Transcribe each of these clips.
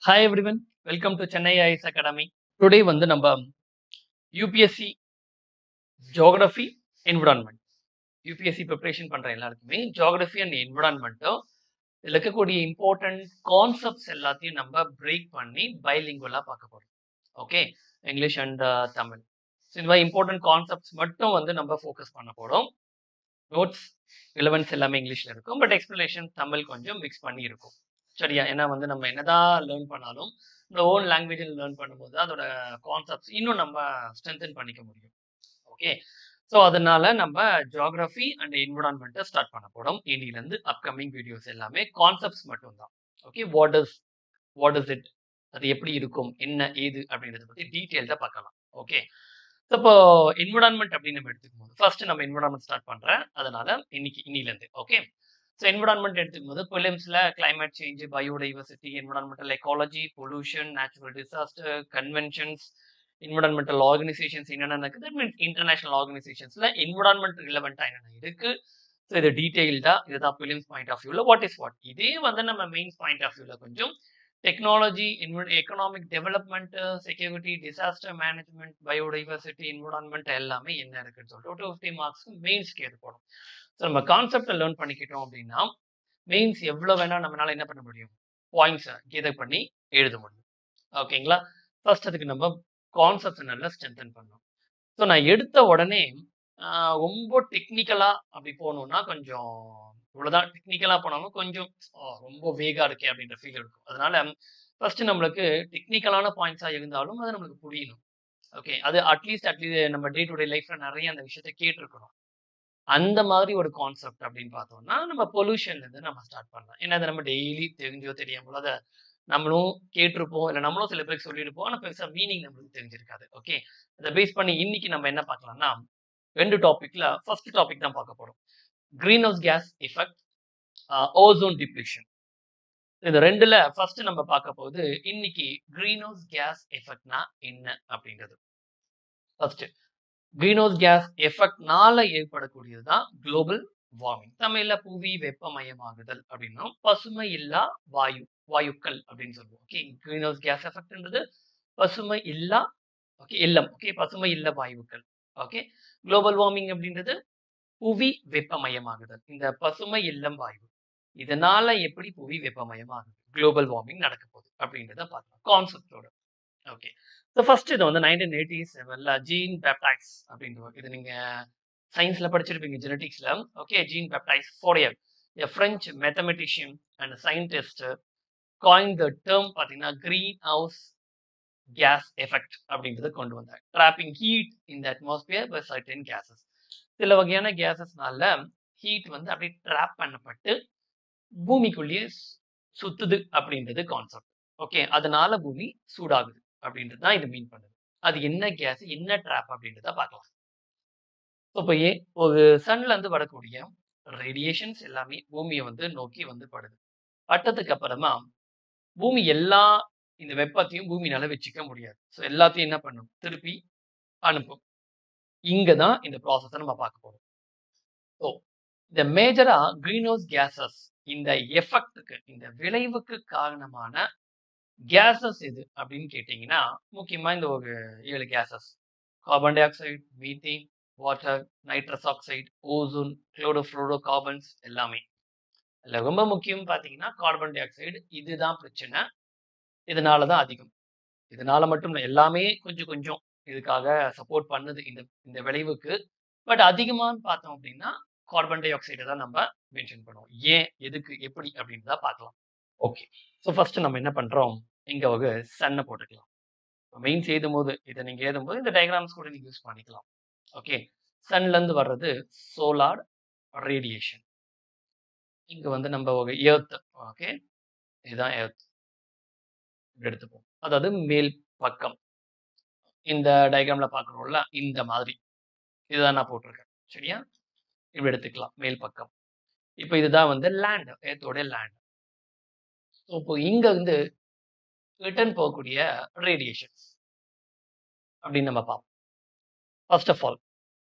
Hi everyone welcome to Chennai IAS academy today வந்து நம்ம UPSC geography environment UPSC preparation பண்ற எல்லாருக்குமே ஜியோகிரஃபி அண்ட் என்விரான்மெண்ட்டும் இதில் இருக்கக்கூடிய இம்பார்ட்டன்ட் கான்செப்ட்ஸ் எல்லாத்தையும் நம்ம பிரேக் பண்ணி பைலிங்குவலாக பார்க்க போறோம் okay English and Tamil so இந்த மாதிரி இம்பார்ட்டன்ட் கான்செப்ட்ஸ் மட்டும் வந்து நம்ம ஃபோக்கஸ் பண்ண போறோம் நோட்ஸ் ரிலவன்ஸ் எல்லாமே இங்கிலீஷ்ல இருக்கும் பட் எக்ஸ்பிளனேஷன் தமிழ் கொஞ்சம் மிக்ஸ் பண்ணி இருக்கும் சரியா ஏன்னா வந்து நம்ம என்னதான் லேர்ன் பண்ணாலும் நம்ம ஓன் லாங்குவேஜில் லேர்ன் பண்ணும்போது அதோட கான்செப்ட்ஸ் இன்னும் நம்ம ஸ்ட்ரென்தன் பண்ணிக்க முடியும் ஓகே ஸோ அதனால நம்ம ஜியாகிரஃபி அண்ட் என்விரான்மெண்ட்டை ஸ்டார்ட் பண்ண போறோம் இனிலேருந்து அப்கமிங் வீடியோஸ் எல்லாமே கான்செப்ட்ஸ் மட்டும்தான் okay what is what is it அது எப்படி இருக்கும் என்ன ஏது அப்படின்றத பற்றி டீட்டெயில்டாக பார்க்கலாம் ஓகே ஸோ இப்போ என்விரான்மெண்ட் அப்படின்னு நம்ம எடுத்துக்கும் போது ஃபர்ஸ்ட் நம்ம என்விரான்மெண்ட் ஸ்டார்ட் பண்றேன் அதனால இன்னைக்கு இன்னிலேருந்து ஓகே ஸோ என்விரான்மெண்ட் எடுத்துக்கும் போது பிலிம்ஸ்ல climate change biodiversity environmental ecology pollution natural disaster conventions environmental organisations என்னென்ன இருக்குது மீன்ஸ் இன்டர்நேஷனல் ஆர்கனைசேஷன்ஸ்ல என்விரான்மெண்ட் ரிலவெண்டா என்னென்ன இருக்கு ஸோ இது டீடைல்டா இதுதான் பிலிம்ஸ் பாயிண்ட் ஆஃப் வியூல வாட் இஸ் வாட் இதே வந்து நம்ம மெயின்ஸ் பாயிண்ட் ஆஃப் வியூல கொஞ்சம் technology economic development security disaster management biodiversity environment எல்லாமே என்ன இருக்குன்னு சொல்லிட்டு டூ ஃபிஃப்டி மார்க்ஸ்க்கு மெயின்ஸ்க்கு ஏது போடும் ஸோ நம்ம கான்செப்டை லேர்ன் பண்ணிக்கிட்டோம் அப்படின்னா மெயின்ஸ் எவ்வளோ வேணால் நம்மளால என்ன பண்ண முடியும் பாயிண்ட்ஸை கேதர் பண்ணி எழுத முடியும் ஓகேங்களா ஃபர்ஸ்ட் அதுக்கு நம்ம கான்செப்ட் நல்லா ஸ்ட்ரென்தன் பண்ணணும் ஸோ நான் எடுத்த உடனே ஆஹ், ரொம்ப டெக்னிக்கலாக அப்படி போகணும்னா கொஞ்சம் இவ்வளோதான் டெக்னிக்கலாக போனாலும் கொஞ்சம் ஆ, ரொம்ப வேகா இருக்கே அப்படின்ற ஃபீல் இருக்கும் அதனால ஃபர்ஸ்ட் நம்மளுக்கு டெக்னிக்கலான பாயிண்ட்ஸாக இருந்தாலும் அது நம்மளுக்கு புரியணும் ஓகே அது அட்லீஸ்ட் அட்லீஸ்ட் நம்ம டே டு டே லைஃப்ல நிறைய அந்த விஷயத்த கேட்டிருக்கணும் அந்த மாதிரி ஒரு கான்செப்ட் அப்படின்னு பார்த்தோம்னா நம்ம பொல்யூஷன்ல இருந்து நம்ம ஸ்டார்ட் பண்ணலாம் ஏன்னா அதை நம்ம டெய்லி தெரிஞ்சோ தெரியாமலோ அதை நம்மளும் கேட்டிருப்போம் இல்லை நம்மளும் சில பேருக்கு சொல்லியிருப்போம் ஆனால் பெருசாக மீனிங் நம்மளுக்கு தெரிஞ்சிருக்காது ஓகே அதை பேஸ் பண்ணி இன்னைக்கு நம்ம என்ன பார்க்கலாம்னா ரெண்டு டாபிக்ல ஃபர்ஸ்ட் டாபிக் தான் பார்க்க போறோம் green house gas effect ozone depletion இந்த ரெண்டுல ஃபர்ஸ்ட் நம்ம பார்க்க போகுது இன்னைக்கு கிரீன் ஹவுஸ் கேஸ் எஃபெக்ட்னா என்ன அப்படின்றது ஃபர்ஸ்ட் கிரீன் ஹவுஸ் கேஸ் எஃபெக்ட்னால ஏற்படக்கூடியது தான் குளோபல் வார்மிங் தமிழ்ல புவி வெப்பமயமாகுதல் அப்படின்னும் பசுமை இல்லா வாயு வாயுக்கள் அப்படின்னு சொல்லுவோம் ஓகே கிரீன் ஹவுஸ் கேஸ் எஃபெக்ட்ன்றது பசுமை இல்லா ஓகே இல்லம் ஓகே பசுமை இல்ல வாயுக்கள் ஓகே குளோபல் வார்மிங் அப்படின்றது புவி வெப்பமயமாகுதல் இந்த பசுமை இல்லம் வாயு இதனால எப்படி புவி வெப்பமயமாகுது குளோபல் வார்மிங் நடக்க போகுது அப்படின்றத பார்க்கலாம் கான்செப்டோட ஓகே ஸோ ஃபர்ஸ்ட் இது வந்து நைன்டீன் எயிட்டி செவன்ல ஜீன் பேப்டைஸ் அப்படின்ற இது நீங்க சயின்ஸ்ல படிச்சிருப்பீங்க ஜெனட்டிக்ஸ்ல okay Jean Baptiste Fourier a French mathematician and scientist coin the term பார்த்தீங்கன்னா கிரீன் ஹவுஸ் கேஸ் எஃபெக்ட் அப்படின்றத கொண்டு வந்தாங்க trapping heat in the atmosphere by certain gases சில வகையான கேசஸ்னால ஹீட் வந்து அப்படியே ட்ராப் பண்ணப்பட்டு பூமிக்குள்ளேயே சு- சுத்துது அப்படின்றது கான்செப்ட் ஓகே அதனால பூமி சூடாகுது அப்படின்றது தான் இது மீன் பண்ணுது அது என்ன கேஸ் என்ன ட்ராப் அப்படின்றத பார்க்கலாம் இப்போ ஏ ஒரு சன்ல இருந்து வரக்கூடிய ரேடியேஷன்ஸ் எல்லாமே பூமியை வந்து நோக்கி வந்து படுது பட்டதுக்கு அப்புறமா பூமி எல்லா இந்த வெப்பத்தையும் பூமினால வச்சுக்க முடியாது ஸோ எல்லாத்தையும் என்ன பண்ணும் திருப்பி அனுப்பும் இங்க தான் இந்த ப்ராசஸை நம்ம பார்க்க போறோம் ஸோ இந்த மேஜரா கிரீன் ஹவுஸ் கேசஸ் இந்த எஃபெக்ட்டுக்கு இந்த விளைவுக்கு காரணமான கேசஸ் எது அப்படின்னு கேட்டிங்கன்னா முக்கியமா இந்த ஒரு ஏழு gases carbon dioxide methane water nitrous oxide ozone chlorofluorocarbons எல்லாமே இதுல ரொம்ப முக்கியம் பார்த்தீங்கன்னா கார்பன் டை ஆக்சைடு இதுதான் பிரச்சனை இதனால தான் அதிகம் இதனால மட்டும் இல்லை எல்லாமே கொஞ்சம் கொஞ்சம் இதுக்காக சப்போர்ட் பண்ணுது இந்த இந்த விளைவுக்கு பட் அதிகமான்னு பார்த்தோம் அப்படின்னா கார்பன் டை ஆக்சைடை தான் நம்ம மென்ஷன் பண்ணுவோம் ஏன் எதுக்கு எப்படி அப்படின்றத பார்க்கலாம் ஓகே ஸோ ஃபர்ஸ்ட் நம்ம என்ன பண்றோம் இங்க ஒரு சன்னை போட்டுக்கலாம் மெயின்ஸ் எழுதும் போது இதை நீங்க எழுதும் போது இந்த டயக்ராம்ஸ் கூட நீங்க யூஸ் பண்ணிக்கலாம் ஓகே சன்ல இருந்து வர்றது சோலார் ரேடியேஷன் இங்க வந்து நம்ம ஒரு எர்த் ஓகே இதுதான் எர்த் இப்படி எடுத்துப்போம் அதாவது மேல் பக்கம் இந்த டயக்ராம்ல பார்க்குறோம்ல இந்த மாதிரி இதுதான் நான் போட்டிருக்கேன் சரியா இப்படி எடுத்துக்கலாம் மேல் பக்கம் இப்போ இதுதான் வந்து லேண்ட் ஏத்தோட லேண்ட் இப்போ இங்க இருந்து ரிட்டர்ன் போகக்கூடிய ரேடியேஷன்ஸ் அப்படின்னு நம்ம பார்ப்போம் ஃபர்ஸ்ட் ஆஃப் ஆல்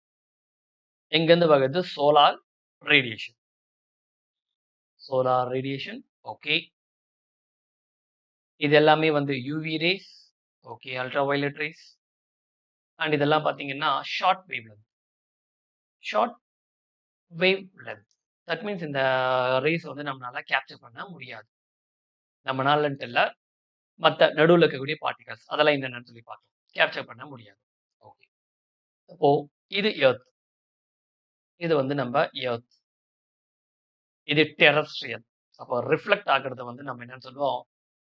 எங்கேருந்து வருது solar radiation solar radiation okay இது எல்லாமே வந்து UV rays okay ultraviolet rays and இதெல்லாம் பார்த்தீங்கன்னா short wavelength short wavelength that means இந்த ரேஸ் வந்து நம்மளால கேப்சர் பண்ண முடியாது நம்மளாலன்ட்டு இல்லை மற்ற நடுவில் இருக்கக்கூடிய பார்ட்டிகல்ஸ் அதெல்லாம் என்னென்னு சொல்லி பார்க்கலாம் கேப்சர் பண்ண முடியாது ஓகே அப்போ இது எர்த் இது வந்து நம்ம எர்த் இது டெரஸ்ட்ரியல் அப்போ ரிஃப்ளெக்ட் ஆகுறத வந்து நம்ம என்னன்னு சொல்லுவோம்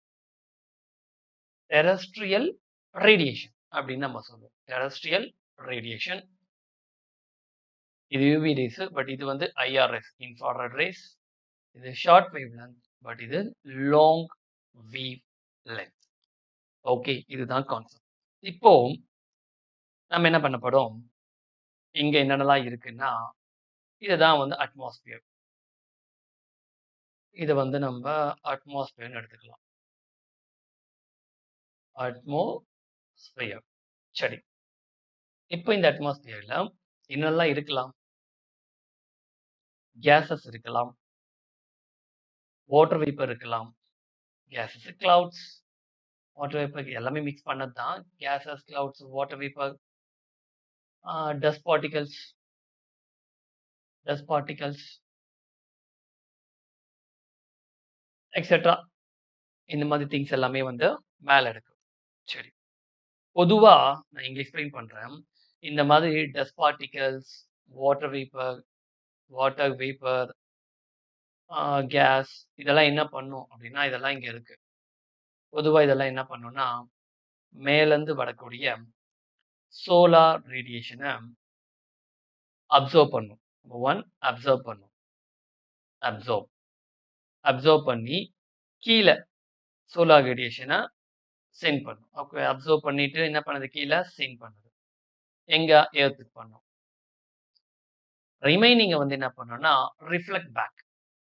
டெரஸ்ட்ரியல் ரேடியேஷன் அப்படின்னு நம்ம சொல்லுவோம் டெரஸ்ட்ரியல் ரேடியேஷன் இது யூவி ரேஸ் பட் இது வந்து ஐஆர்எஸ் இன்ஃப்ராரெட் ரேஸ் இது ஷார்ட் வேவ் லென்த் பட் இது லாங் வேவ் லென்த் ஓகே இதுதான் கான்செப்ட் இப்போ நம்ம என்ன பண்ண போறோம் இங்க என்னென்னலாம் இருக்குன்னா இதுதான் வந்து அட்மாஸ்பியர் இதை வந்து நம்ம அட்மாஸ்பியர்னு எடுத்துக்கலாம் அட்மோஸ்பியர் சரி இப்போ இந்த அட்மாஸ்பியர்ல என்னெல்லாம் இருக்கலாம் கேசஸ் இருக்கலாம் வாட்டர் வேப்பர் இருக்கலாம் கேசஸ் கிளவுட்ஸ் வாட்டர் வேப்பர் எல்லாமே மிக்ஸ் பண்ணது தான் gases clouds water vapour dust particles dust particles etcetera இந்த மாதிரி திங்ஸ் எல்லாமே வந்து மேலே இருக்கு சரி பொதுவா நான் இங்க எக்ஸ்பிளைன் பண்றேன் இந்த மாதிரி dust particles water vapour water vapour gas இதெல்லாம் என்ன பண்ணும் அப்படின்னா இதெல்லாம் இங்க இருக்கு பொதுவா இதெல்லாம் என்ன பண்ணும்னா மேலேருந்து வரக்கூடிய சோலார் ரேடியேஷனை அப்சர்வ் பண்ணும் ஒன் அப்சர்வ் பண்ணும் அப்சர்வ் அப்சர்வ் பண்ணி கீழே சோலார் ரேடியேஷனை சென்ட் பண்ணும் ஓகே அப்சர்வ் பண்ணிட்டு என்ன பண்ணுது கீழே சென்ட் பண்ணுது எங்க ஏர்த்துக்கு பண்ணும் ரிமைனிங்க வந்து என்ன பண்ணோம்னா ரிஃப்ளெக்ட் பேக்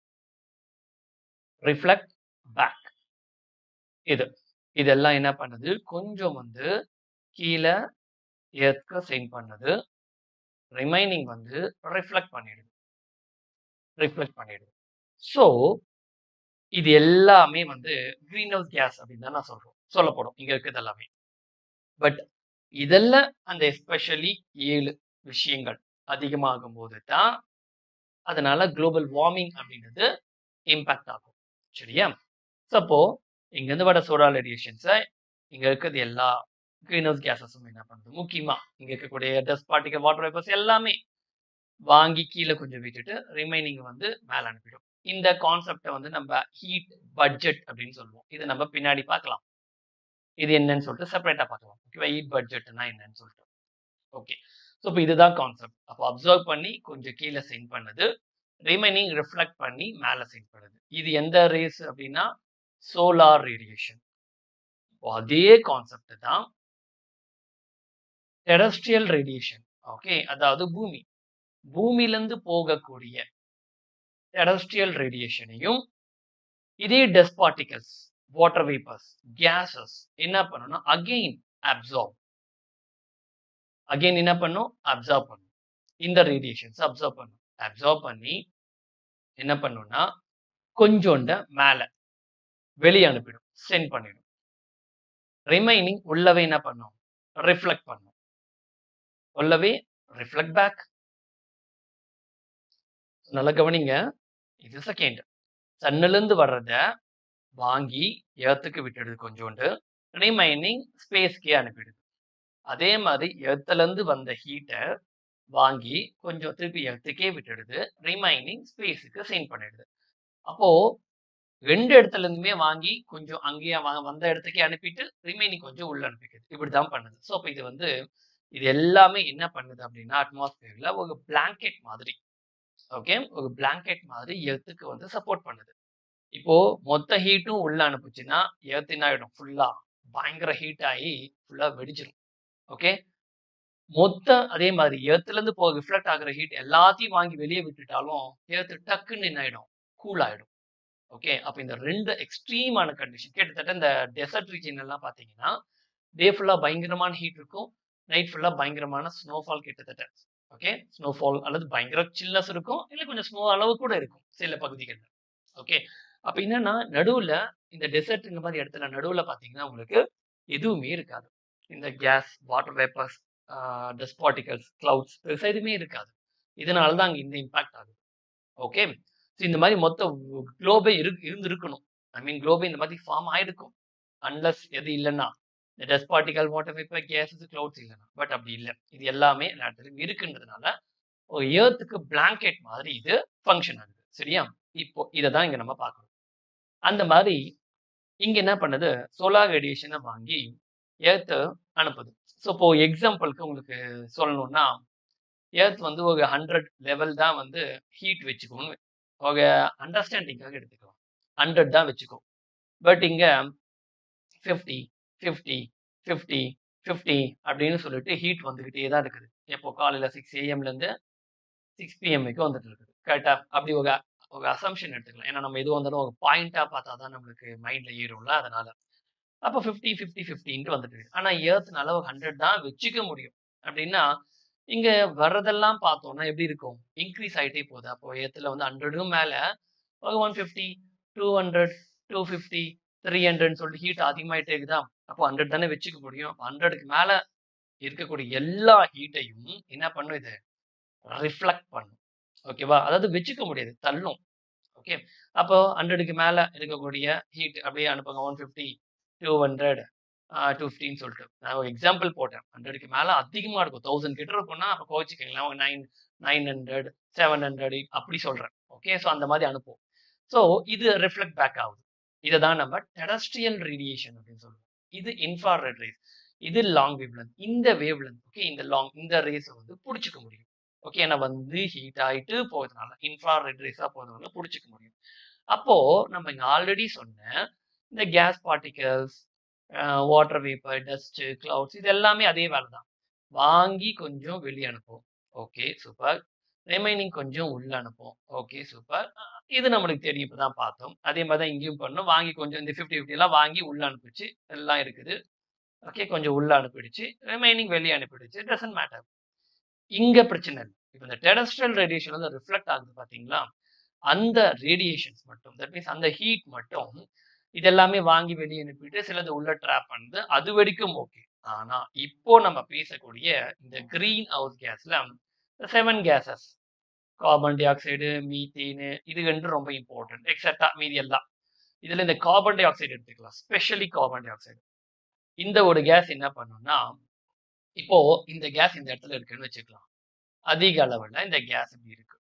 ரிஃப்ளெக்ட் பேக் இது இதெல்லாம் என்ன பண்ணுது கொஞ்சம் வந்து கீழே எர்த்க்கு சென்ட் பண்ணுது ரிமைனிங் வந்து ரிஃப்ளெக்ட் பண்ணிடுது ரிஃப்ளெக்ட் பண்ணிடுது ஸோ இது எல்லாமே வந்து கிரீன் ஹவுஸ் கேஸ் அப்படின்னு தான் நான் சொல்றோம் சொல்லப்படும் இங்க இருக்குது எல்லாமே பட் இதெல்லாம் அந்த எஸ்பெஷலி ஏழு விஷயங்கள் அதிகமாகும் போது தான் அதனால குளோபல் வார்மிங் அப்படின்றது இம்பாக்ட் ஆகும் சரியா சப்போ இங்கேருந்து வர சோலார் ரேடியேஷன்ஸை இங்க இருக்கிறது எல்லா கிரீன் ஹவுஸ் கேஸஸும் என்ன பண்ணுது முக்கியமா இங்க இருக்கக்கூடிய டஸ்ட் பார்ட்டிகல் வாட்டர் வேப்பர்ஸ் எல்லாமே வாங்கி கீழே கொஞ்சம் விட்டுட்டு ரிமைனிங் வந்து மேல அனுப்பிடும் இந்த கான்செப்டை வந்து நம்ம ஹீட் பட்ஜெட் அப்படின்னு சொல்லுவோம் இதை நம்ம பின்னாடி பார்க்கலாம் இது என்னன்னு சொல்லிட்டு செப்பரேட்டா பார்க்கலாம் ஓகேவா ஹீட் பட்ஜெட்னா என்னன்னு சொல்லிட்டு ஓகே ஸோ இப்போ இதுதான் கான்செப்ட் அப்போ அப்சர்வ் பண்ணி கொஞ்சம் கீழே சென்ட் பண்ணுது ரிமைனிங் ரிஃப்ளெக்ட் பண்ணி மேலே சென்ட் பண்ணுது இது எந்த ரேஸ் அப்படின்னா சோலார் ரேடியேஷன் அதே கான்செப்ட் தான் டெரஸ்ட்ரியல் ரேடியேஷன் ஓகே அதாவது பூமி பூமியிலிருந்து போகக்கூடிய டெரஸ்ட்ரியல் ரேடியேஷனையும் இதே dust particles water vapours gases என்ன பண்ணணும்னா அகெயின் அப்சார்ப் அகெயின் என்ன பண்ணும் அப்சார்ப் பண்ணும் இந்த ரேடியேஷன்ஸ் அப்சர்வ் பண்ணும் அப்சர்வ் பண்ணி என்ன பண்ணும்னா கொஞ்சோண்ட மேல வெளியே அனுப்பிடும் சென்ட் பண்ணிடும் ரிமைனிங் உள்ளவே என்ன பண்ணும் ரிஃப்ளெக்ட் பண்ணும் உள்ளவே ரிஃப்ளெக்ட் பேக் நல்லா கவனிங்க இது செகண்ட் சன்னிலிருந்து வர்றத வாங்கி ஏர்த்துக்கு விட்டுடுது கொஞ்சோண்டு ரிமைனிங் ஸ்பேஸ்க்கே அனுப்பிடுது அதே மாதிரி எர்த்துலேருந்து வந்த ஹீட்டை வாங்கி கொஞ்சம் திருப்பி எர்த்துக்கே விட்டுடுது ரிமைனிங் ஸ்பேஸுக்கு சென்ட் பண்ணிடுது அப்போ ரெண்டு இடத்துல இருந்துமே வாங்கி கொஞ்சம் அங்கேயே வ- வந்த இடத்துக்கே அனுப்பிட்டு ரிமைனிங் கொஞ்சம் உள்ள அனுப்பிக்குது இப்படிதான் பண்ணுது ஸோ அப்போ இது வந்து இது எல்லாமே என்ன பண்ணுது அப்படின்னா அட்மாஸ்பியர்ல ஒரு பிளாங்கெட் மாதிரி ஓகே ஒரு பிளாங்கெட் மாதிரி எர்த்துக்கு வந்து சப்போர்ட் பண்ணுது இப்போ மொத்த ஹீட்டும் உள்ள அனுப்புச்சுன்னா எர்த் என்ன ஆயிடும் ஃபுல்லா பயங்கர ஹீட் ஆகி ஃபுல்லா வெடிச்சிடும் ஓகே மொத்த அதே மாதிரி எர்த்ல இருந்து போக ரிஃப்ளெக்ட் ஆகுற ஹீட் எல்லாத்தையும் வாங்கி வெளியே விட்டுட்டாலும் எர்த் டக்குன்னு என்ன ஆயிடும் கூல் ஆயிடும் ஓகே அப்ப இந்த ரெண்டு எக்ஸ்ட்ரீமான கண்டிஷன் கிட்டத்தட்ட இந்த டெசர்ட் ரீஜன் எல்லாம் பாத்தீங்கன்னா டே ஃபுல்லா பயங்கரமான ஹீட் இருக்கும் நைட் ஃபுல்லா பயங்கரமான ஸ்னோஃபால் கிட்டத்தட்ட ஓகே ஸ்னோஃபால் அல்லது பயங்கர சில்னஸ் இருக்கும் இல்லை கொஞ்சம் ஸ்னோ அளவு கூட இருக்கும் சில பகுதிகளில் ஓகே அப்ப என்னன்னா நடுவுல இந்த டெசர்ட் இந்த மாதிரி இடத்துல நடுவுல பாத்தீங்கன்னா உங்களுக்கு எதுவுமே இருக்காது இந்த gas water vapours dust particles clouds பெருசா எதுவுமே இருக்காது இதனால தான் அங்க இந்த இம்பாக்ட் ஆகுது ஓகே ஸோ இந்த மாதிரி மொத்த குளோபே இரு இருந்திருக்கணும் ஐ மீன் குளோபே இந்த மாதிரி ஃபார்ம் ஆயிருக்கும் அன்லஸ் எது இல்லைன்னா இந்த dust particle water vapour gases clouds இல்லைன்னா பட் அப்படி இல்லை இது எல்லாமே எல்லா இடத்துலையும் இருக்குன்றதுனால ஒரு ஏர்த்துக்கு பிளாங்கெட் மாதிரி இது ஃபங்க்ஷன் ஆகுது சரியா இப்போ இதை தான் இங்க நம்ம பார்க்கணும் அந்த மாதிரி இங்க என்ன பண்ணுது சோலார் ரேடியேஷனை வாங்கி ஏர்த்து அனுப்புது ஸோ இப்போ எக்ஸாம்பிளுக்கு உங்களுக்கு சொல்லணும்னா ஏர்த் வந்து ஒரு ஹண்ட்ரட் லெவல் தான் வந்து ஹீட் வச்சுக்கோன்னு ஒரு அண்டர்ஸ்டாண்டிங்காக எடுத்துக்கலாம் ஹண்ட்ரட் தான் வச்சுக்கோ பட் இங்க ஃபிஃப்டி ஃபிஃப்டி ஃபிஃப்டி ஃபிஃப்டி அப்படின்னு சொல்லிட்டு ஹீட் வந்துக்கிட்டே தான் இருக்குது எப்போ காலையில் சிக்ஸ் ஏஎம்லேருந்து சிக்ஸ் பிஎம்க்கு வந்துட்டு இருக்குது கரெக்டா அப்படி ஒரு ஒரு அசம்ஷன் எடுத்துக்கலாம் ஏன்னா நம்ம எது வந்தாலும் ஒரு பாயிண்டா பார்த்தா தான் நம்மளுக்கு மைண்ட்ல ஏறும்ல அதனால அப்போ ஃபிஃப்டி ஃபிஃப்டி ஃபிஃப்டின்ட்டு வந்துட்டு இருக்கு ஆனா ஏர்த்னால ஒரு ஹண்ட்ரட் தான் வச்சுக்க முடியும் அப்படின்னா இங்க வர்றதெல்லாம் பார்த்தோம்னா எப்படி இருக்கும் இன்க்ரீஸ் ஆயிட்டே போகுது அப்போ ஏத்துல வந்து ஹண்ட்ரடும் மேல ஒரு one fifty two hundred two fifty three ஹண்ட்ரட்னு சொல்லிட்டு ஹீட் அதிகமாயிட்டே இருக்குதா அப்போ ஹண்ட்ரட் தானே வச்சுக்க முடியும் அப்போ ஹண்ட்ரடுக்கு மேல இருக்கக்கூடிய எல்லா ஹீட்டையும் என்ன பண்ணும் இது ரிஃப்ளெக்ட் பண்ணும் ஓகேவா அதாவது வச்சுக்க முடியாது தள்ளும் ஓகே அப்போ ஹண்ட்ரடுக்கு மேல இருக்கக்கூடிய ஹீட் அப்படியே அனுப்புங்க one fifty two hundred two ஃபிஃப்டின்னு சொல்லிட்டு நான் ஒரு எக்ஸாம்பிள் போட்டேன் ஹண்ட்ரடுக்கு மேல அதிகமா இருக்கும் தௌசண்ட் கிட்ட இருக்கும்னா அப்போ கோச்சிக்கங்களேன் அவங்க nine nine hundred seven hundred அப்படி சொல்றேன் ஓகே ஸோ அந்த மாதிரி அனுப்பும் ஸோ இது ரிஃப்ளெக்ட் பேக் ஆகுது இதை தான் நம்ம டெரஸ்ட்ரியல் ரேடியேஷன் அப்படின்னு சொல்லுவோம் இது இன்ஃப்ராரெட் ரேஸ் இது லாங் வேவ் லென்த் இந்த வேவ் லென்த் ஓகே இந்த லாங் இந்த ரேஸை வந்து பிடிச்சிக்க முடியும் ஓகே ஏன்னா வந்து ஹீட் ஆயிட்டு போகிறதுனால இன்ஃப்ராரெட் ரேஸா போகிறதுனால பிடிச்சிக்க முடியும் அப்போ நம்ம இங்க ஆல்ரெடி சொன்ன இந்த gas particles water vapour dust clouds இது எல்லாமே அதே வேலை தான் வாங்கி கொஞ்சம் வெளியே அனுப்பும் ஓகே சூப்பர் ரிமைனிங் கொஞ்சம் உள்ள அனுப்பும் ஓகே சூப்பர் இது நம்மளுக்கு தெரியும் இப்போ தான் பார்த்தோம் அதே மாதிரி தான் இங்கேயும் பண்ணோம் வாங்கி கொஞ்சம் இந்த ஃபிஃப்டி ஃபிஃப்டிலாம் வாங்கி உள்ள அனுப்பிச்சு எல்லாம் இருக்குது ஓகே கொஞ்சம் உள்ள அனுப்பிடுச்சு ரிமைனிங் வெளியே அனுப்பிடுச்சு டசன்ட் மேட்டர் இங்க பிரச்சனை இல்லை இப்போ இந்த டெரஸ்ட்ரியல் ரேடியேஷன் வந்து ரிஃப்ளெக்ட் ஆகுது பாத்தீங்களா அந்த ரேடியேஷன்ஸ் மட்டும் தட் மீன்ஸ் அந்த ஹீட் மட்டும் இதெல்லாமே வாங்கி வெளியே அனுப்பிட்டு சிலது உள்ள ட்ராப் பண்ணுது அது வரைக்கும் ஓகே ஆனா இப்போ நம்ம பேசக்கூடிய இந்த கிரீன் ஹவுஸ் கேஸ்ல seven gases carbon dioxide methane இது ரெண்டு ரொம்ப இம்பார்ட்டன்ட் எக்ஸெட்ரா மீதி எல்லாம் இதுல இந்த கார்பன் டை ஆக்சைடு எடுத்துக்கலாம் ஸ்பெஷலி கார்பன் டை ஆக்சைடு இந்த ஒரு கேஸ் என்ன பண்ணும்னா இப்போ இந்த கேஸ் இந்த இடத்துல இருக்குன்னு வச்சுக்கலாம் அதிக அளவுல இந்த கேஸ் இப்படி இருக்கு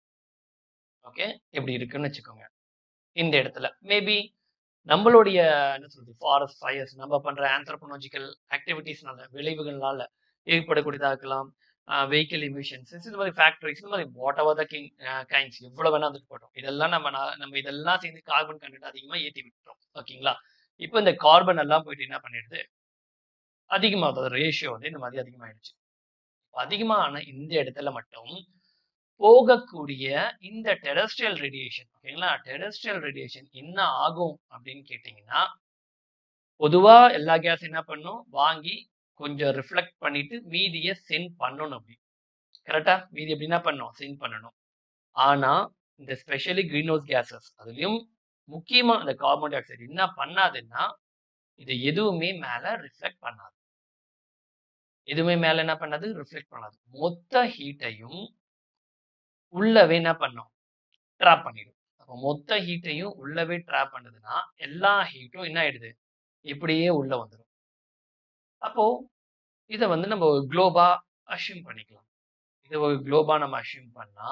ஓகே இப்படி இருக்குன்னு வச்சுக்கோங்க இந்த இடத்துல மேபி நம்மளுடைய என்ன சொல்றது ஃபாரஸ்ட் ஃபயர்ஸ் நம்ம பண்ற ஆந்த்ரோபனாஜிக்கல் ஆக்டிவிட்டீஸ்னால விளைவுகள்னால ஏற்படக்கூடியதாக இருக்கலாம் வெஹிக்கிள் எமிஷன்ஸ் இந்த மாதிரி ஃபேக்டரிஸ் இந்த மாதிரி whatever the king kinds எவ்வளவு வேணா வந்துட்டு போட்டோம் இதெல்லாம் நம்ம நா- நம்ம இதெல்லாம் சேர்ந்து கார்பன் கண்டென்ட் அதிகமா ஏற்றி விட்டுறோம் ஓகேங்களா இப்போ இந்த கார்பன் எல்லாம் போயிட்டு என்ன பண்ணிடுது அதிகமாகுது ரேஷியோ வந்து இந்த மாதிரி அதிகமாயிடுச்சு அதிகமான இந்த இடத்துல மட்டும் போகக்கூடிய இந்த டெரஸ்ட்ரியல் ரேடியேஷன் ஓகேங்களா டெரஸ்ட்ரியல் ரேடியேஷன் என்ன ஆகும் அப்படின்னு கேட்டிங்கன்னா பொதுவா எல்லா கேஸ் என்ன பண்ணும் வாங்கி கொஞ்சம் ரிஃப்ளெக்ட் பண்ணிட்டு மீதியை சென்ட் பண்ணணும் அப்படி கரெக்டா மீதி எப்படி என்ன பண்ணணும் சென்ட் பண்ணணும் ஆனா இந்த ஸ்பெஷலி கிரீன் ஹவுஸ் கேசஸ் அதுலயும் முக்கியமா இந்த கார்பன் டை ஆக்சைடு என்ன பண்ணாதுன்னா இது எதுவுமே மேல ரிஃப்ளெக்ட் பண்ணாது எதுவுமே மேல என்ன பண்ணாது ரிஃப்ளெக்ட் பண்ணாது மொத்த ஹீட்டையும் உள்ளவே என்ன பண்ணும் ட்ராப் பண்ணிடும் அப்போ மொத்த ஹீட்டையும் உள்ளவே ட்ராப் பண்ணுதுன்னா எல்லா ஹீட்டும் என்ன ஆயிடுது இப்படியே உள்ள வந்துடும் அப்போ இதை வந்து நம்ம ஒரு குளோபா அஷ்யூம் பண்ணிக்கலாம் இதை ஒரு குளோபா நம்ம அஷ்யூம் பண்ணா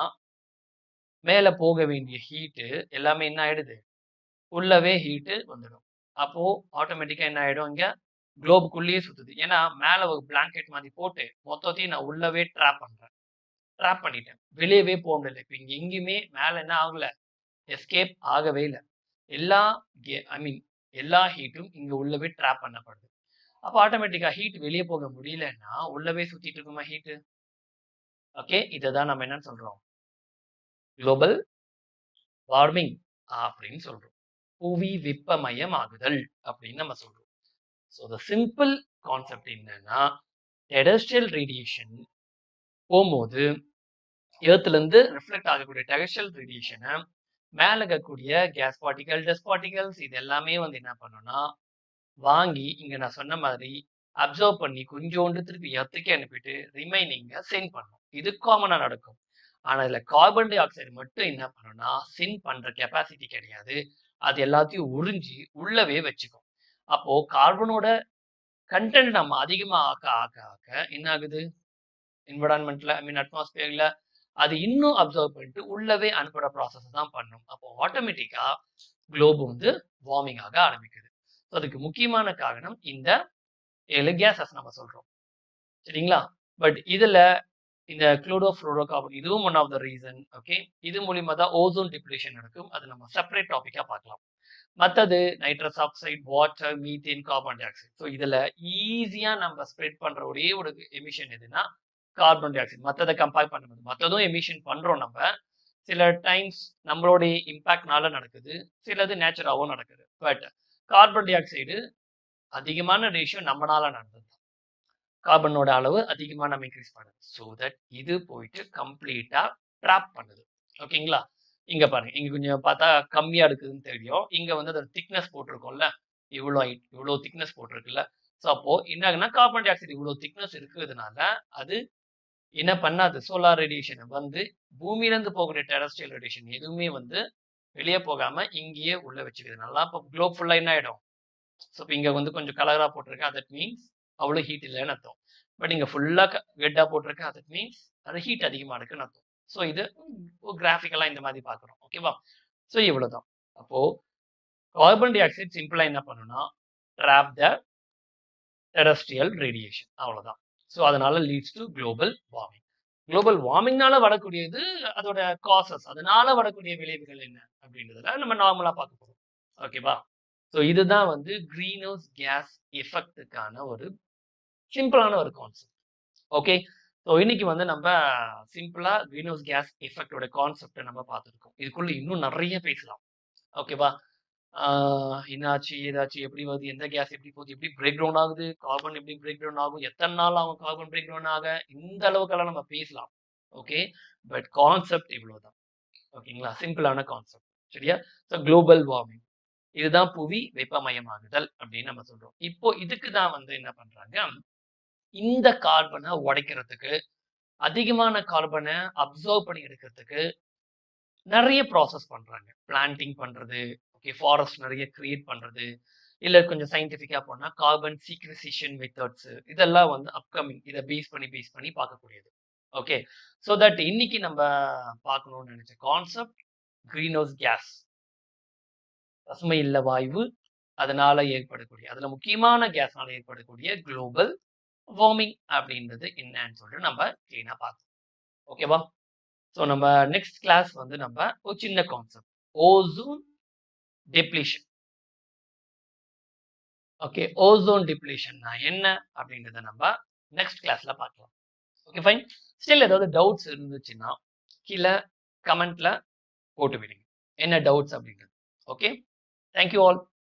மேல போக வேண்டிய ஹீட்டு எல்லாமே என்ன ஆயிடுது உள்ளவே ஹீட்டு வந்துடும் அப்போ ஆட்டோமேட்டிக்கா என்ன ஆயிடும் இங்க குளோபுக்குள்ளேயே சுத்துது ஏன்னா மேல ஒரு பிளாங்கெட் மாதிரி போட்டு மொத்தத்தையும் நான் உள்ளவே ட்ராப் பண்றேன் ட்ராப் பண்ணிட்டேன் வெளியவே போக முடியல இப்போ இங்க எங்கேயுமே மேல என்ன ஆகல எஸ்கேப் ஆகவே இல்லை எல்லா ஐ மீன் எல்லா ஹீட்டும் இங்க உள்ளவே ட்ராப் பண்ணப்படுது அப்போ ஆட்டோமேட்டிக்கா ஹீட் வெளியே போக முடியலன்னா உள்ளவே சுத்திட்டு இருக்குமா ஹீட்டு ஓகே இதை தான் நம்ம என்னன்னு சொல்றோம் குளோபல் வார்மிங் அப்படின்னு சொல்றோம் புவி வெப்பமயமாகுதல் அப்படின்னு நம்ம சொல்றோம் ஸோ த சிம்பிள் கான்செப்ட் என்னன்னா டெரஸ்ட்ரியல் ரேடியேஷன் போகும்போது ஏர்த்ல இருந்து ரிஃப்ளெக்ட் ஆகக்கூடிய டெரஸ்ட்ரியல் ரேடியேஷனை மேல இருக்கக்கூடிய கேஸ் பார்ட்டிகல், டஸ்ட் பார்ட்டிகல்ஸ் இது எல்லாமே வந்து என்ன பண்ணும்னா, வாங்கி இங்க நான் சொன்ன மாதிரி அப்சர்வ் பண்ணி கொஞ்சோண்டு திருப்பி எர்த்துக்கே அனுப்பிட்டு ரிமைனிங்க சென்ட் பண்ணும். இது காமனா நடக்கும். ஆனா இதுல கார்பன் டை ஆக்சைடு மட்டும் என்ன பண்ணும்னா, சென்ட் பண்ற கெப்பாசிட்டி கிடையாது. அது எல்லாத்தையும் உறிஞ்சி உள்ளவே வச்சுக்கும். அப்போ கார்பனோட கன்டென்ட் நம்ம அதிகமா ஆக்க ஆக்க ஆக்க என்ன ஆகுது? என்வைரன்மென்ட்ல ஐ மீன் அட்மாஸ்பியர்ல அது இன்னும் அப்சர்வ் பண்ணிட்டு உள்ளவே அனுப்புற ப்ராசஸ் தான் பண்ணும். அப்போ ஆட்டோமேட்டிக்கா குளோப் வந்து வார்மிங் ஆக ஆரம்பிக்குது. ஸோ அதுக்கு முக்கியமான காரணம் இந்த 7 கேஸஸ் நம்ம சொல்றோம். சரிங்களா? பட் இதுல இந்த குளோரோ ஃப்ளோரோ கார்பன் இதுவும் one of the reason. Okay. இது மூலியமா தான் ஓசோன் டிப்ளீஷன் நடக்கும். அது நம்ம செப்பரேட் டாபிக்கா பார்க்கலாம். மத்தது nitrous oxide, water, methane, carbon dioxide. So இதுல ஈஸியா நம்ம ஸ்ப்ரெட் பண்ற ஒரே ஒரு எமிஷன் எதுன்னா கார்பன் டை ஆக்சைடு. மத்தத கம்பேர் பண்ணும்போது. மத்ததும் எமிஷன் பண்றோம் நம்ம. சில டைம்ஸ் நம்மளுடைய இம்பாக்ட்னால நடக்குது. சிலது நேச்சுராவும் நடக்குது. பட் கார்பன் டை ஆக்சைடு அதிகமான ரேஷியோ நம்மனால நடந்தது. கார்பனோட அளவு அதிகமா நம்ம இன்கிரீஸ் பண்ணுது. ஸோ தட் இது போயிட்டு கம்ப்ளீட்டா ட்ராப் பண்ணுது. ஓகேங்களா? இங்க பாருங்க. இங்க கொஞ்சம் பார்த்தா கம்மியா இருக்குதுன்னு தெரியும். இங்க வந்து அதோட திக்னஸ் போட்டிருக்கோம்ல. இவ்ளோ ஹைட் இவ்ளோ திக்னஸ் போட்டிருக்குல்ல. ஸோ அப்போ என்ன ஆகுதுன்னா கார்பன் டை ஆக்சைடு இவ்ளோ திக்னஸ் இருக்கிறதுனால அது என்ன பண்ணாது? சோலார் ரேடியேஷன வந்து பூமியிலிருந்து போகக்கூடிய டெரஸ்ட்ரியல் ரேடியேஷன் எதுவுமே வந்து வெளிய போகாம இங்கேயே உள்ள வச்சுக்கிறதுனால அப்போ குளோப் ஃபுல்லா என்ன ஆயிடும்? ஸோ இப்ப இங்க வந்து கொஞ்சம் கலரா போட்டிருக்கேன். தட் மீன்ஸ் அவ்வளோ ஹீட் இல்லன்னு அர்த்தம். பட் இங்க ஃபுல்லா க ரெட்டா போட்டிருக்கேன். தட் மீன்ஸ் அது ஹீட் அதிகமா இருக்குன்னு அர்த்தம். ஸோ இது கிராஃபிக்கலா இந்த மாதிரி பார்க்குறோம். ஓகேவா? ஸோ இவ்வளோதான். அப்போ கார்பன் டை ஆக்சைடு சிம்பிளா என்ன பண்ணும்னா, ட்ராப் த டெரஸ்ட்ரியல் ரேடியேஷன் அவ்வளோதான். ஸோ அதனால leads to global warming. Global வார்மிங்னால வரக்கூடியது அதோட காசஸ். அதனால வரக்கூடிய விளைவுகள் என்ன? அப்படின்றதுல நம்ம நார்மலா பார்க்க போறோம். ஓகேவா? ஸோ இதுதான் வந்து கிரீன் ஹவுஸ் கேஸ் எஃபெக்ட்டுக்கான ஒரு சிம்பிளான ஒரு கான்செப்ட். ஓகே. ஸோ இன்னைக்கு வந்து நம்ம சிம்பிளா கிரீன் ஹவுஸ் கேஸ் எஃபெக்ட்டோட கான்செப்ட்ட நம்ம பார்த்துருக்கோம். இதுக்குள்ள இன்னும் நெறைய பேசலாம். ஓகேவா? ஆ என்னாச்சு? ஏதாச்சு? எப்படி வருது? எந்த கேஸ் எப்படி போகுது? எப்படி பிரேக் டவுன் ஆகுது? கார்பன் எப்படி பிரேக் டவுன் ஆகும்? எத்தன நாள் ஆகும் கார்பன் பிரேக் டவுன் ஆக? இந்த அளவுக்கெல்லாம் நம்ம பேசலாம். ஓகே. பட் கான்செப்ட் இவ்வளோதான். ஓகேங்களா? சிம்பிளான கான்செப்ட். சரியா? So global warming. இதுதான் புவி வெப்பமயமாகுதல் அப்படின்னு நம்ம சொல்றோம். இப்போ இதுக்கு தான் வந்து என்ன பண்றாங்க, இந்த கார்பன உடைக்கிறதுக்கு, அதிகமான கார்பன அப்சர்வ் பண்ணி எடுக்கிறதுக்கு நெறைய ப்ராசஸ் பண்றாங்க. பிளான்டிங் பண்றது, ஓகே ஃபாரஸ்ட் நெறைய கிரியேட் பண்றது, இல்ல கொஞ்சம் சயின்டிஃபிக்கா போனா கார்பன் சீக்வெஸ்ட்ரேஷன் மெத்தட்ஸ் இதெல்லாம் வந்து அப்கமிங் இத பேஸ் பண்ணி பேஸ் பண்ணி பார்க்கக்கூடியது. ஓகே. ஸோ தட் இன்னைக்கு நம்ம பார்க்கணும்னு நெனைச்ச கான்செப்ட் கிரீன் ஹவுஸ் கேஸ். பசுமை இல்ல வாயு. அதனால ஏற்படக்கூடிய அதுல முக்கியமான கேஸ்னால ஏற்படக்கூடிய குளோபல் வார்மிங் அப்படின்றது என்னன்னு சொல்லிட்டு நம்ம கிளீனா பார்த்தோம். ஓகேவா? ஸோ நம்ம நெக்ஸ்ட் கிளாஸ் வந்து நம்ம ஒரு சின்ன concept. Ozone depletion. Okay. Ozone டிப்ளீஷன்னா என்ன? அப்படின்றத நம்ம நெக்ஸ்ட் கிளாஸ்ல பார்க்கலாம். Okay fine. ஸ்டில் ஏதாவது டவுட்ஸ் இருந்துச்சுன்னா, கீழ கமெண்ட்ல போட்டு விடுங்க. என்ன டவுட்ஸ் அப்படின்றது. ஓகே. Thank you all.